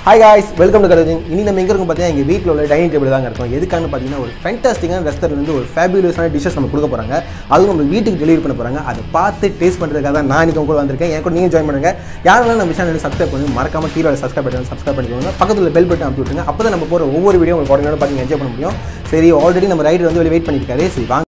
hi guys welcome to கரஜிங் இனி நம்ம எங்கே இருக்கும் பார்த்தீங்கன்னா எங்கள் வீட்டில் உள்ள டைனிங் டேபிள் தாங்க இருக்கும் எதுக்கான்னு பார்த்தீங்கன்னா ஒரு ஃபேண்டாஸ்டிக்கான ரெஸ்டாரண்ட் ஒரு ஃபேபியூலஸான டிஷஸ் நம்ம கொடுக்க போகிறாங்க அதுவும் நம்ம வீட்டுக்கு டெலிவரி பண்ண போகிறாங்க அதை பார்த்து டேஸ்ட் பண்ணுறதுக்காக தான் நான் இன்றைக்கி உங்க கூட வந்திருக்கேன் என் கூட நீங்கள் ஜாயின் பண்ணுங்க யாரெல்லாம் நம்ம சேனல் சப்ஸ்கிரைப் பண்ணி மறக்காம கீழே சப்ஸ்கிரைப் பண்ணி சப்ஸ்கிரைப் பண்ணிக்கோங்க பக்கத்தில் பெல் பட்டன் அமுத்தி விட்டுருங்க அப்போ தான் நம்ம போகிற ஒவ்வொரு வீடியோ உங்களுக்கு உடனே பார்த்து என்ஜாய் பண்ண முடியும் சரி ஆல்ரெடி நம்ம ரைடர் வந்து வெளியே வெயிட் பண்ணியிருக்காரு சரி வாங்க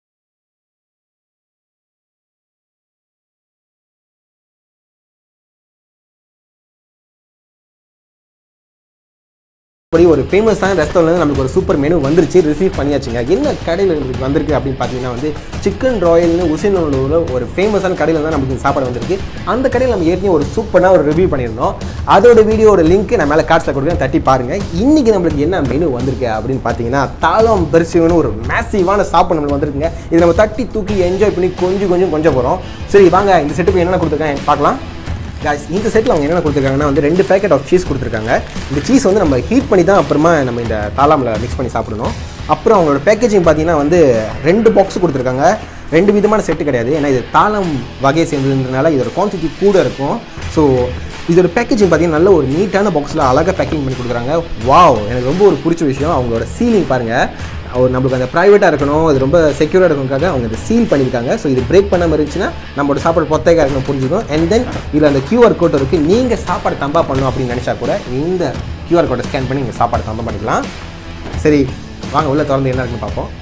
அப்படி ஒரு ஃபேமஸான ரெஸ்டாரண்ட் நமக்கு ஒரு சூப்பர் மெனு வந்துருச்சு ரிசீவ் பண்ணியாச்சுங்க என்ன கடையில் உங்களுக்கு வந்திருக்கு அப்படின்னு பார்த்தீங்கன்னா வந்து சிக்கன் ராயல்னு உசினூரில் ஒரு ஃபேமஸான கடையில் தான் நமக்கு இந்த சாப்பாடு வந்திருக்கு அந்த கடையில் நம்ம ஏற்கனவே ஒரு சூப்பரான ஒரு ரிவ்யூ பண்ணியிருந்தோம் அதோட வீடியோட லிங்க் நான் மேலே கார்ட்ஸில் கொடுக்குறேன் தட்டி பாருங்க இன்னைக்கு நம்மளுக்கு என்ன மெனு வந்திருக்கு அப்படின்னு பார்த்தீங்கன்னா தாளம் பெருசுன்னு ஒரு மேசிவான சாப்பாடு நம்மளுக்கு வந்திருக்குங்க இது நம்ம தட்டி தூக்கி என்ஜாய் பண்ணி கொஞ்சம் கொஞ்சம் கொஞ்சம் போகிறோம் சரி வாங்க இந்த செட்டுக்கு என்னென்ன கொடுத்துருக்கேன் பார்க்கலாம் guys இந்த செட்டில் அவங்க என்னென்ன கொடுத்துருக்காங்கன்னா வந்து ரெண்டு பேக்கெட் ஆஃப் சீஸ் கொடுத்துருக்காங்க இந்த சீஸ் வந்து நம்ம ஹீட் பண்ணி தான் அப்புறமா நம்ம இந்த தாளாமில் மிக்ஸ் பண்ணி சாப்பிடணும் அப்புறம் அவங்களோட பேக்கேஜிங் பார்த்தீங்கன்னா வந்து ரெண்டு பாக்ஸ் கொடுத்துருக்காங்க ரெண்டு விதமான செட்டு கிடையாது ஏன்னா இது தாளம் வகையை சேர்ந்ததுன்றனால இதோட குவான்டிட்டி கூட இருக்கும் ஸோ இதோட பேக்கேஜிங் பார்த்தீங்கன்னா நல்ல ஒரு நீட்டான பாக்ஸில் அழகாக பேக்கிங் பண்ணி கொடுக்குறாங்க வாவ் எனக்கு ரொம்ப ஒரு பிடிச்ச விஷயம் அவங்களோட சீலிங் பாருங்கள் அவர் நம்மளுக்கு அந்த ப்ரைவேட்டாக இருக்கணும் அது ரொம்ப செக்யூராக இருக்கணுக்காக அவங்க இதை சீல் பண்ணியிருக்காங்க ஸோ இது பிரேக் பண்ணாமல் இருந்துச்சுன்னா நம்மளோட சாப்பாடு பொத்தையாக இருக்கணும் புரிஞ்சுக்கும் அண்ட் தென் இதில் அந்த கியூஆர் கோட் இருக்குது நீங்கள் சாப்பாடு தம்பா பண்ணணும் அப்படின்னு நினச்சா கூட இந்த கியூஆர் கோட்டை ஸ்கேன் பண்ணி நீங்கள் சாப்பாடு தம்பா பண்ணிக்கலாம் சரி வாங்க உள்ளே திறந்து என்ன இருக்குன்னு பார்ப்போம்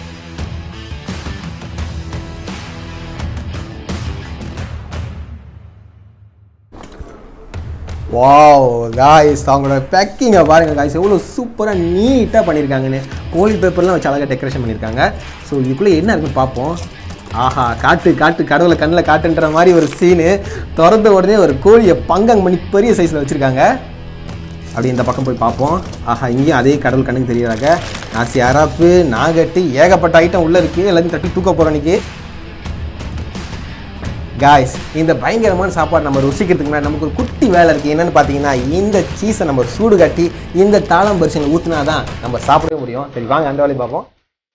வாவ் காய்ஸ் அவங்களோட பேக்கிங்கை பாருங்க காய்ஸ் எவ்வளோ சூப்பராக நீட்டாக பண்ணியிருக்காங்கன்னு கோழி பேப்பர்லாம் வச்சு அழகாக டெக்கரேஷன் பண்ணியிருக்காங்க ஸோ இதுக்குள்ளே என்ன இருக்குன்னு பார்ப்போம் ஆஹா காட்டு காட்டு கடவுளை கண்ணில் காட்டுன்ற மாதிரி ஒரு சீனு திறந்த உடனே ஒரு கோழியை பங்காங் பண்ணி பெரிய சைஸில் வச்சுருக்காங்க அப்படி இந்த பக்கம் போய் பார்ப்போம் ஆஹா இங்கேயும் அதே கடவுள் கண்ணுக்கு தெரியுறாங்க நாசி அராப்பு நாகட்டு ஏகப்பட்ட ஐட்டம் உள்ளே இருக்குது எல்லாத்தையும் தட்டி தூக்க போகிறோம் இன்னைக்கு காய்ஸ் இந்த பயங்கரமான சாப்பாடு நம்ம ருசிக்கிறதுக்கு முன்னாடி நமக்கு ஒரு குட்டி வேலை இருக்குது என்னன்னு பார்த்தீங்கன்னா இந்த சீஸை நம்ம சூடு கட்டி இந்த தாளம் பரிசனை ஊற்றினா தான் நம்ம சாப்பிடவே முடியும் சரி வாங்க அந்த வேலையை பார்ப்போம்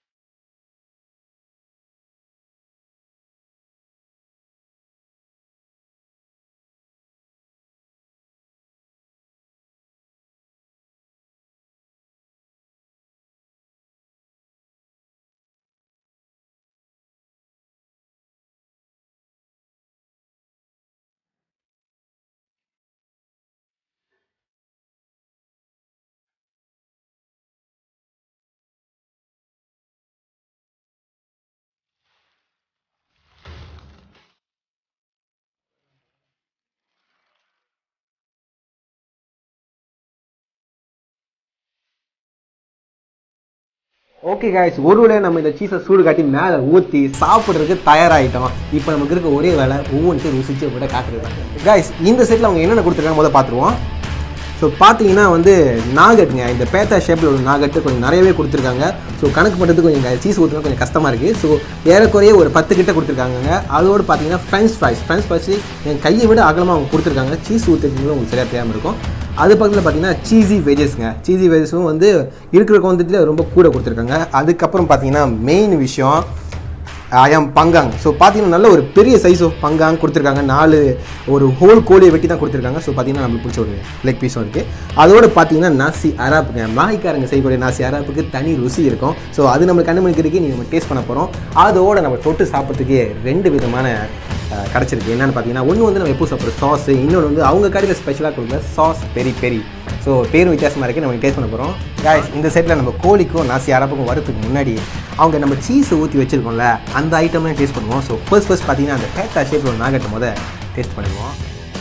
ஓகே காய்ஸ் ஒரு வேளை நம்ம இந்த சீஸை சூடு காட்டி மேலே ஊற்றி சாப்பிட்றதுக்கு தயாராகிட்டோம் இப்போ நமக்கு இருக்க ஒரே வேலை ஒவ்வொன்றுக்கும் ருசிச்சு விட காட்டுறது தான் காய்ஸ் இந்த செட்டில் அவங்க என்னென்ன கொடுத்துருக்காங்க முதல்ல பார்த்துருவோம் ஸோ பார்த்தீங்கன்னா வந்து நாகட்டுங்க இந்த பேத்தா ஷேப்பில் உள்ள நாகட்டு கொஞ்சம் நிறையவே கொடுத்துருக்காங்க ஸோ கணக்கு பண்ணுறதுக்கு கொஞ்சம் சீஸ் ஊற்றுனா கொஞ்சம் கஷ்டமாக இருக்குது ஸோ ஏறக்குறைய ஒரு பத்து கிட்ட கொடுத்துருக்காங்க அதோடு பார்த்தீங்கன்னா ஃப்ரெஞ்ச் ஃப்ரைஸ் ஃப்ரெஞ்ச் ஃப்ரைஸ் என் கையை விட அகலமாக அவங்க கொடுத்துருக்காங்க சீஸ் ஊற்றுறதுக்கு உங்களுக்கு சரியாக தெரியாமல் இருக்கும் அது பக்கத்தில் பார்த்தீங்கன்னா சீஸி வெஜஸ்ங்க சீஸி வெஜஸும் வந்து இருக்கிற குவான்டிட்டியில் ரொம்ப கூட கொடுத்துருக்காங்க அதுக்கப்புறம் பார்த்தீங்கன்னா மெயின் விஷயம் ஐயம் பங்காங் ஸோ பார்த்தீங்கன்னா நல்ல ஒரு பெரிய சைஸ் ஆஃப் பங்காங் கொடுத்துருக்காங்க நாலு ஒரு ஹோல் கோழியை வெட்டி தான் கொடுத்துருக்காங்க ஸோ பார்த்தீங்கன்னா நம்மளுக்கு பிடிச்ச ஒரு லெக் பீஸும் இருக்குது அதோடு பார்த்தீங்கன்னா நாசி அராப்புங்க மாய்க்காரங்க செய்யக்கூடிய நாசி அராப்புக்கு தனி ருசி இருக்கும் ஸோ அது நம்ம கண்டுபிடிக்கிறதுக்கு நீங்கள் நம்ம டேஸ்ட் பண்ண போகிறோம் அதோடு நம்ம தொட்டு சாப்பிட்றதுக்கு ரெண்டு விதமான அஹ், கிடச்சிருக்கு என்னென்னு பார்த்தீங்கன்னா ஒன்று வந்து நம்ம எப்போ சாப்பிட்ற சாஸ் இன்னொன்று வந்து அவங்க கடையில் ஸ்பெஷலாக கொடுக்குற சாஸ் பெரி பெரி ஸோ பேரும் வித்தியாசமாக இருக்குது நம்ம டேஸ்ட் பண்ண போகிறோம் guys இந்த செட்டில் நம்ம கோழிக்கும் நாசி அரப்புக்கும் வரதுக்கு முன்னாடி அவங்க நம்ம சீஸை ஊற்றி வச்சுருக்கோம்ல அந்த ஐட்டம்லாம் டேஸ்ட் பண்ணுவோம் ஸோ ஃபர்ஸ்ட் ஃபர்ஸ்ட் பார்த்தீங்கன்னா அந்த பேட்டா ஷேப்பில் ஒரு நாகட்டை முத டேஸ்ட் பண்ணுவோம்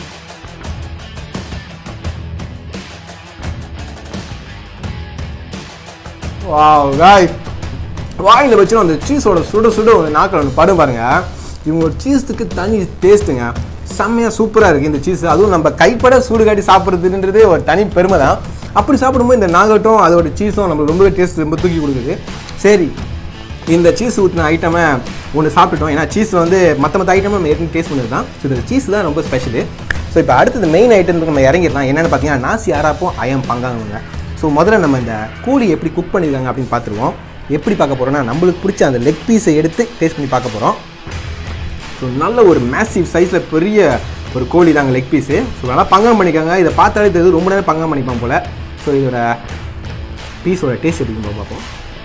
வாவ் guys வாயில் வச்சு அந்த சீஸோட சுட சுட ஒரு நாக்கில் ஒன்று படும் பாருங்க இவங்க சீஸுக்கு தனி டேஸ்ட்டுங்க செம்மையாக சூப்பராக இருக்குது இந்த சீஸ் அதுவும் நம்ம கைப்பட சூடு காட்டி சாப்பிட்றதுன்றது ஒரு தனி பெருமை தான் அப்படி சாப்பிடும்போது இந்த நாகட்டும் அதோட சீஸும் நம்மளுக்கு ரொம்பவே டேஸ்ட் ரொம்ப தூக்கி கொடுக்குது சரி இந்த சீஸ் ஊற்றின ஐட்டமை ஒன்று சாப்பிட்டுட்டோம் ஏன்னா சீஸ் வந்து மற்ற மற்ற ஐட்டமும் நம்ம ஏற்கனவே டேஸ்ட் பண்ணது தான் ஸோ இந்த சீஸ் தான் ரொம்ப ஸ்பெஷலு ஸோ இப்போ அடுத்தது மெயின் ஐட்டத்துக்கு நம்ம இறங்கிடலாம் என்னென்னு பார்த்தீங்கன்னா நாசி ஆராப்பும் அயம் பங்காங்க ஸோ முதல்ல நம்ம இந்த கோழி எப்படி குக் பண்ணியிருக்காங்க அப்படின்னு பார்த்துருவோம் எப்படி பார்க்க போகிறோம்னா நம்மளுக்கு பிடிச்ச அந்த லெக் பீஸை எடுத்து டேஸ்ட் பண்ணி பார்க்க போகிறோம் ஸோ நல்ல ஒரு மேசிவ் சைஸில் பெரிய ஒரு கோழி தாங்க லெக் பீஸு ஸோ நல்லா பங்கம் பண்ணிக்கோங்க இதை பார்த்தாலே தெரியுது ரொம்ப நேரம் பங்கம் பண்ணிப்பான் போல் ஸோ இதோட பீஸோட டேஸ்ட் எப்படி இருக்குன்னு பார்ப்போம்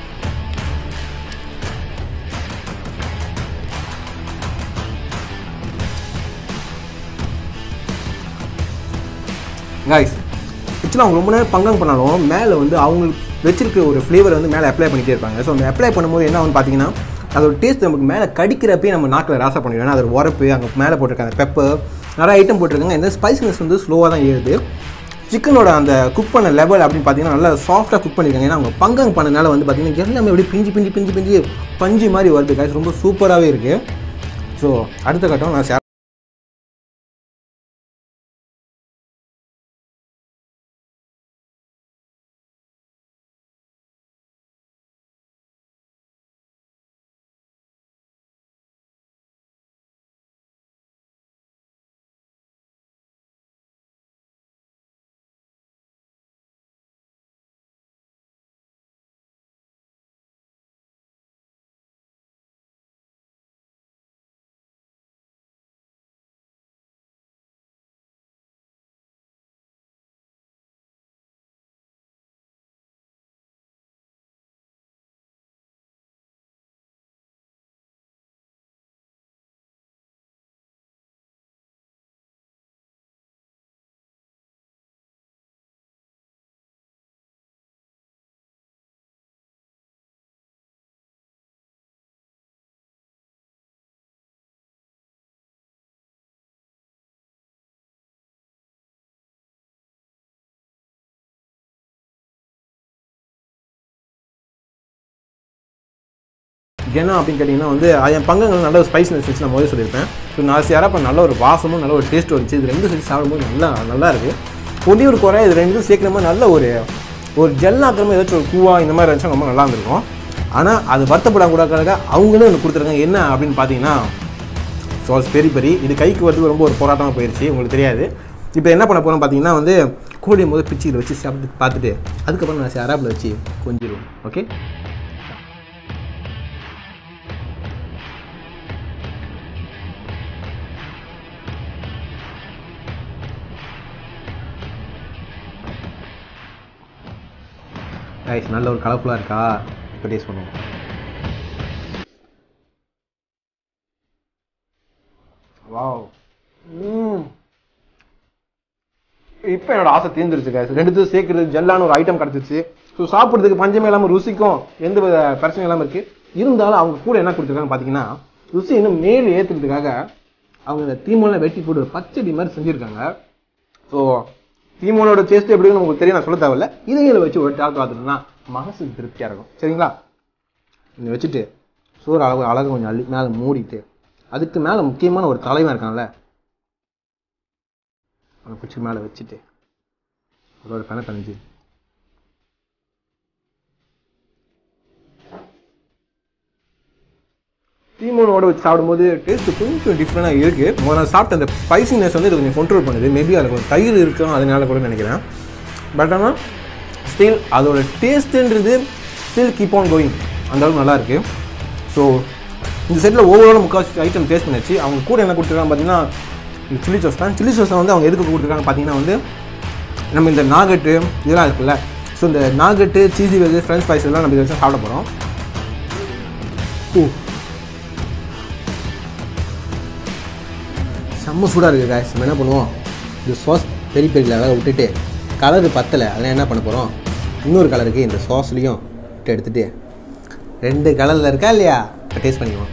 காய்ஸ் ஆக்சுவலாக அவங்க ரொம்ப நேரம் பங்கம் பண்ணாலும் மேலே வந்து அவங்களுக்கு வச்சிருக்க ஒரு ஃப்ளேவர் வந்து மேலே அப்ளை பண்ணிகிட்டே இருப்பாங்க ஸோ அந்த அப்ளை பண்ணும்போது என்ன ஆகும்னு பார்த்தீங்கன்னா அதோட டேஸ்ட் நமக்கு மேலே கடிக்கிறப்பே நம்ம நாக்கில் ராசா பண்ணிடுவோம் ஏன்னா அதோட உரப்பு அங்கே மேலே போட்டிருக்காங்க பெப்பர் நிறைய ஐட்டம் போட்டிருக்காங்க இந்த ஸ்பைசினஸ் வந்து ஸ்லோவாக தான் ஏறுது சிக்கனோட அந்த குக் பண்ண லெவல் அப்படின்னு பார்த்தீங்கன்னா நல்லா சாஃப்டாக குக் பண்ணியிருக்காங்க ஏன்னா அவங்க பங்கம் பண்ணனால வந்து பார்த்தீங்கன்னா எல்லாமே அப்படியே பிஞ்சு பிஞ்சு பிஞ்சு பிஞ்சு பஞ்சு மாதிரி வருது காய்ஸ் ரொம்ப சூப்பராகவே இருக்குது ஸோ அடுத்த கட்டம் நான் share என்ன அப்படின்னு கேட்டிங்கன்னா வந்து என் பங்கங்கள் நல்ல ஒரு ஸ்பைஸ்னஸ் வச்சு நான் முதல்ல சொல்லியிருப்பேன் ஸோ நான் சேரப்போ நல்ல ஒரு வாசமும் நல்ல ஒரு டேஸ்ட் வந்துச்சு இது ரெண்டும் சேர்த்து சாப்பிடும்போது நல்லா நல்லா இருக்குது ஒரே ஒரு குறை இது ரெண்டும் சேர்க்கிற மாதிரி நல்ல ஒரு ஒரு ஜெல்லாக்கிரம ஏதாச்சும் ஒரு கூவா இந்த மாதிரி இருந்துச்சா ரொம்ப நல்லா இருந்திருக்கும் ஆனால் அது வருத்தப்படக்கூடாதுக்காக அவங்களும் ஒன்று கொடுத்துருக்காங்க என்ன அப்படின்னு பார்த்தீங்கன்னா சாஸ் பெரி பெரி இது கைக்கு வரதுக்கு ரொம்ப ஒரு போராட்டமாக போயிடுச்சு உங்களுக்கு தெரியாது இப்போ என்ன பண்ண போகிறோம் பார்த்தீங்கன்னா வந்து கோழியை முதல் பிச்சு இதை வச்சு சாப்பிட்டு பார்த்துட்டு அதுக்கப்புறம் நான் அராப்பில் வச்சு கொஞ்சிடுவோம் ஓகே ரைஸ் நல்ல ஒரு கலர்ஃபுல்லாக இருக்கா இப்போ டேஸ்ட் பண்ணுவோம் வாவ் ம் இப்போ என்னோட ஆசை தீர்ந்துருச்சு guys ரெண்டுத்தையும் சேர்க்குறது ஜெல்லான ஒரு ஐட்டம் கிடச்சிச்சு ஸோ சாப்பிட்றதுக்கு பஞ்சமே இல்லாமல் ருசிக்கும் எந்த வித பிரச்சனையும் இல்லாமல் இருக்குது இருந்தாலும் அவங்க கூட என்ன கொடுத்துருக்காங்க பார்த்தீங்கன்னா ருசி இன்னும் மேல் ஏற்றுறதுக்காக அவங்க இந்த தீமெல்லாம் வெட்டி போட்டு ஒரு பச்சடி மாதிரி செஞ்சுருக்காங்க ஸோ தீமோனோட டேஸ்ட் எப்படின்னு உங்களுக்கு தெரியும் நான் சொல்ல தேவையில்ல இதைகளை வச்சு ஒரு டாக்டர் பார்த்துட்டோம்னா மனசுக்கு திருப்தியாக இருக்கும் சரிங்களா இதை வச்சுட்டு சோறு அளவு அழகு கொஞ்சம் அள்ளி மேலே மூடிட்டு அதுக்கு மேலே முக்கியமான ஒரு தலைவன் இருக்கான்ல அவனை பிடிச்சி மேலே வச்சுட்டு அதோட பெண கணிஞ்சு தீமோனோட வச்சு சாப்பிடும்போது டேஸ்ட் கொஞ்சம் டிஃப்ரெண்டாக இருக்குது முதல்ல நான் சாப்பிட்ட அந்த ஸ்பைசினஸ் வந்து இது கொஞ்சம் கண்ட்ரோல் பண்ணுது மேபி அதில் கொஞ்சம் தயிர் இருக்கும் அதனால கூட நினைக்கிறேன் பட் ஆனால் ஸ்டில் அதோட டேஸ்ட்டுன்றது ஸ்டில் கீப் ஆன் கோயிங் அந்த அளவுக்கு நல்லா இருக்கு ஸோ இந்த செட்டில் ஓவரால் முக்கால்வாசி ஐட்டம் டேஸ்ட் பண்ணிச்சு அவங்க கூட என்ன கொடுத்துருக்காங்க பார்த்தீங்கன்னா இந்த சில்லி சோஸ் தான் சில்லி சோஸை வந்து அவங்க எதுக்கு கொடுத்துருக்காங்க பார்த்தீங்கன்னா வந்து நம்ம இந்த நாகட்டு இதெல்லாம் இருக்குல்ல ஸோ இந்த nugget cheesy veg French fries எல்லாம் நம்ம இதை வச்சு சாப்பிட போகிறோம் ஓ செம்ம சூடாக இருக்குது காய்ஸ் நம்ம என்ன பண்ணுவோம் இந்த சாஸ் பெரிய பெரிய லெவலில் விட்டுட்டு கலரு பத்தலை அதெல்லாம் என்ன பண்ண போகிறோம் இன்னொரு கலருக்கு இந்த சாஸ்லேயும் விட்டு எடுத்துட்டு ரெண்டு கலரில் இருக்கா இல்லையா இப்போ டேஸ்ட் பண்ணிக்குவோம்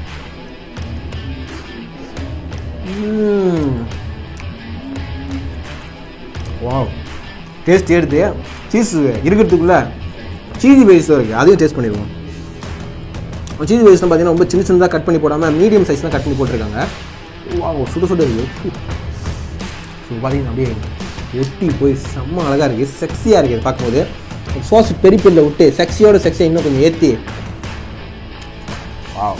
வாவ் டேஸ்ட் எடுத்து சீஸ் இருக்கிறதுக்குள்ள சீசி பேஸ் இருக்குது அதையும் டேஸ்ட் பண்ணிடுவோம் சீஸ் பேஸ்லாம் பார்த்தீங்கன்னா ரொம்ப சின்ன சின்னதாக கட் பண்ணி போடாமல் மீடியம் சைஸ் தான் கட் பண்ணி போட்டிருக்காங்க வா சுட சுட இருக்கு ஸோ பார்த்தீங்கன்னா அப்படியே எட்டி போய் செம்ம அழகாக இருக்குது செக்ஸியாக இருக்குது பார்க்கும்போது சாஸ் பெரிய பெரிய விட்டு செக்ஸியோட செக்ஸியை இன்னும் கொஞ்சம் ஏற்றி வாவ்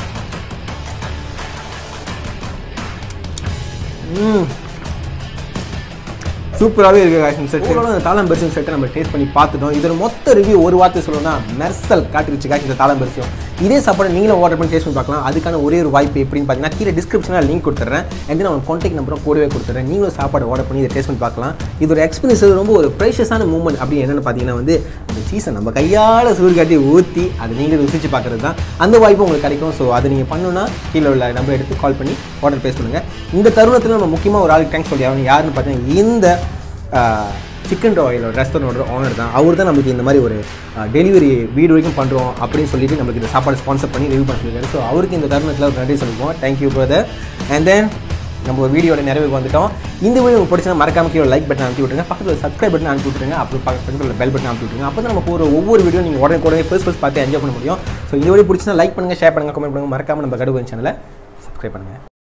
சூப்பராகவே இருக்கு guys இந்த செட் இந்த தாளம் பெருசும் செட்டை நம்ம டேஸ்ட் பண்ணி பார்த்துட்டோம் இதோட மொத்த ரிவ்யூ ஒரு வார்த்தை சொல்லணும்னா மெர்சல் காட்டிருச்சு guys இந்த தாளம் பெருசும் இதே சாப்பாடு நீங்களும் ஆர்டர் பண்ணி டேஸ்ட் பண்ணி பார்க்கலாம் அதுக்கான ஒரே ஒரு வாய்ப்பு எப்படின்னு பார்த்தீங்கன்னா கீழே டிஸ்கிரிப்ஷனில் லிங்க் கொடுத்துறேன் and then அவன் கான்டாக்ட் நம்பரும் கூடவே கொடுத்துறேன் நீங்களும் சாப்பாடு ஆர்டர் பண்ணி இதை டேஸ்ட் பண்ணி பார்க்கலாம் இதோட எக்ஸ்பீரியன்ஸ் ரொம்ப ஒரு ப்ரைஷஸான மூமெண்ட் அப்படி என்னென்னு பார்த்தீங்கன்னா வந்து அந்த சீஸை நம்ம கையால் சூடு காட்டி ஊற்றி அதை நீங்கள் ருசிச்சு பார்க்குறது தான் அந்த வாய்ப்பு உங்களுக்கு கிடைக்கும் ஸோ அதை நீங்கள் பண்ணணும்னா கீழே உள்ள நம்பர் எடுத்து கால் பண்ணி ஆர்டர் பேஸ் பண்ணுங்கள் இந்த தருணத்தில் நம்ம முக்கியமாக ஒரு ஆளுக்கு தேங்க்ஸ் சொல்லி ஆகணும் யாருன்னு பார்த்தீங்கன்னா இந்த சிக்கன் ராயலோட ரெஸ்டாரண்டோட ஓனர் தான் அவர் தான் நமக்கு இந்த மாதிரி ஒரு டெலிவரி வீடு வரைக்கும் பண்ணுறோம் அப்படின்னு சொல்லிட்டு நம்மளுக்கு இந்த சாப்பாடு ஸ்பான்சர் பண்ணி ரிவ்யூ பண்ண சொல்லியிருக்காரு ஸோ அவருக்கு இந்த தருணத்தில் ஒரு நன்றி சொல்லுவோம் தேங்க்யூ பிரதர் அண்ட் தென் நம்ம ஒரு வீடியோட நிறைவுக்கு வந்துட்டோம் இந்த வீடியோ உங்களுக்கு பிடிச்சா மறக்காம கீழே லைக் பட்டன் அனுப்பி விட்டுருங்க பக்கத்தில் சப்ஸ்கிரைப் பட்டன் அனுப்பி விட்டுருங்க அப்புறம் பக்கத்தில் பெல் பட்டன் அனுப்பி விட்டுருங்க அப்போ தான் நம்ம போகிற ஒவ்வொரு வீடியோ நீங்கள் உடனே உடனே ஃபர்ஸ்ட் ஃபர்ஸ்ட் பார்த்து என்ஜாய் பண்ண முடியும் ஸோ இந்த வீடியோ பிடிச்சினா லைக் பண்ணுங்கள் ஷேர் பண்ணுங்கள் கமெண்ட் பண்ணுங்கள் மறக்காம நம்ம கடுகு சேனலை சப்ஸ்கிரைப் பண்ணுங்கள்